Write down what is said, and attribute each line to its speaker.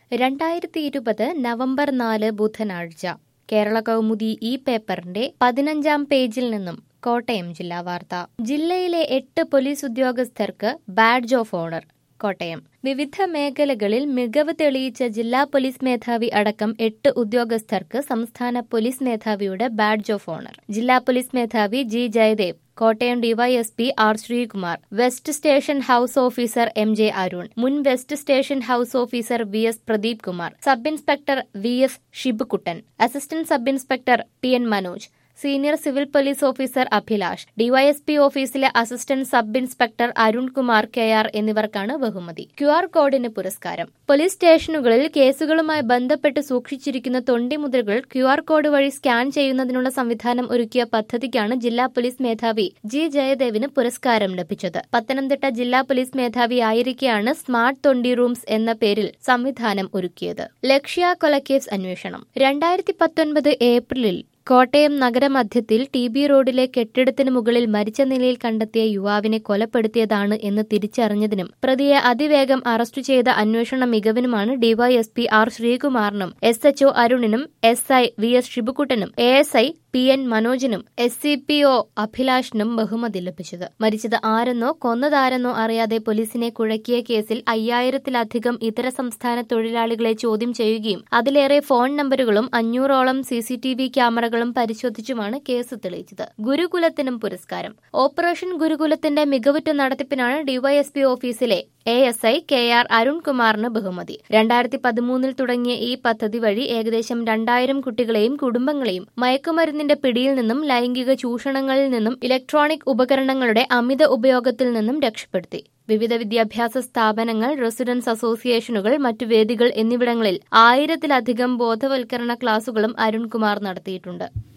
Speaker 1: രണ്ടായിരത്തി ഇരുപത് നവംബർ നാല് ബുധനാഴ്ച കേരള കൗമുദി ഈ പേപ്പറിന്റെ പതിനഞ്ചാം പേജിൽ നിന്നും കോട്ടയം ജില്ലാ വാർത്ത ജില്ലയിലെ എട്ട് പോലീസ് ഉദ്യോഗസ്ഥർക്ക് ബാഡ്ജ് ഓഫ് ഓണർ കോട്ടയം വിവിധ മേഖലകളിൽ മികവ് തെളിയിച്ച ജില്ലാ പോലീസ് മേധാവി അടക്കം എട്ട് ഉദ്യോഗസ്ഥർക്ക് സംസ്ഥാന പോലീസ് മേധാവിയുടെ ബാഡ്ജ് ഓഫ് ഓണർ ജില്ലാ പോലീസ് മേധാവി G Jayadev Kottayam DYSP R Sreekumar west station house officer M J Arun മുൻ west station house officer V S Pradeep Kumar sub inspector V S Shibukuttan assistant sub inspector P N Manoj senior civil police officer Abhilash DYSP ഓഫീസിലെ assistant sub inspector Arunkumar K R എന്നിവർക്കാണ് ബഹുമതി Q R കോഡിന് പുരസ്കാരം police സ്റ്റേഷനുകളിൽ കേസുകളുമായി ബന്ധപ്പെട്ട് സൂക്ഷിച്ചിരിക്കുന്ന തൊണ്ടിമുദ്രകൾ ക്യു ആർ കോഡ് വഴി സ്കാൻ ചെയ്യുന്നതിനുള്ള സംവിധാനം ഒരുക്കിയ പദ്ധതിക്കാണ് ജില്ലാ പോലീസ് മേധാവി ജി ജയദേവിന് പുരസ്കാരം ലഭിച്ചത് പത്തനംതിട്ട ജില്ലാ പോലീസ് മേധാവി ആയിരിക്കെയാണ് സ്മാർട്ട് തൊണ്ടി റൂംസ് എന്ന പേരിൽ സംവിധാനം ഒരുക്കിയത് ലക്ഷ്യ കൊലക്കേസ് അന്വേഷണം രണ്ടായിരത്തി പത്തൊൻപത് ഏപ്രിലിൽ കോട്ടയം നഗരമധ്യത്തിൽ ടി ബി റോഡിലെ കെട്ടിടത്തിന് മുകളിൽ മരിച്ച നിലയിൽ കണ്ടെത്തിയ യുവാവിനെ കൊലപ്പെടുത്തിയതാണ് എന്ന് തിരിച്ചറിഞ്ഞതിനും പ്രതിയെ അതിവേഗം അറസ്റ്റ് ചെയ്ത അന്വേഷണ മികവിനുമാണ് ഡിവൈഎസ്പി ആർ ശ്രീകുമാറിനും എസ് എച്ച്ഒ അരുണിനും എസ് ഐ വി എസ് ഷിബുക്കുട്ടനും A S I P N മനോജിനും എസ് സി പി ഒ അഭിലാഷിനും ബഹുമതി ലഭിച്ചത് മരിച്ചത് ആരെന്നോ കൊന്നതാരെന്നോ അറിയാതെ പോലീസിനെ കുഴക്കിയ കേസിൽ അയ്യായിരത്തിലധികം ഇതര സംസ്ഥാന തൊഴിലാളികളെ ചോദ്യം ചെയ്യുകയും അതിലേറെ ഫോൺ നമ്പറുകളും അഞ്ഞൂറോളം സി സി ടി വി ക്യാമറകളും പരിശോധിച്ചുമാണ് കേസ് തെളിയിച്ചത് ഗുരുകുലത്തിനും പുരസ്കാരം ഓപ്പറേഷൻ ഗുരുകുലത്തിന്റെ മികവുറ്റ നടത്തിപ്പിനാണ് ഡിവൈഎസ്പി ഓഫീസിലെ A S I K R അരുൺകുമാറിന് ബഹുമതി രണ്ടായിരത്തി പതിമൂന്നിൽ തുടങ്ങിയ ഈ പദ്ധതി വഴി ഏകദേശം രണ്ടായിരം കുട്ടികളെയും കുടുംബങ്ങളെയും മയക്കുമരുന്നിന്റെ പിടിയിൽ നിന്നും ലൈംഗിക ചൂഷണങ്ങളിൽ നിന്നും ഇലക്ട്രോണിക് ഉപകരണങ്ങളുടെ അമിത ഉപയോഗത്തിൽ നിന്നും രക്ഷപ്പെടുത്തി വിവിധ വിദ്യാഭ്യാസ സ്ഥാപനങ്ങൾ റെസിഡൻസ് അസോസിയേഷനുകൾ മറ്റു വേദികൾ എന്നിവിടങ്ങളിൽ ആയിരത്തിലധികം ബോധവൽക്കരണ ക്ലാസുകളും അരുൺകുമാർ നടത്തിയിട്ടുണ്ട്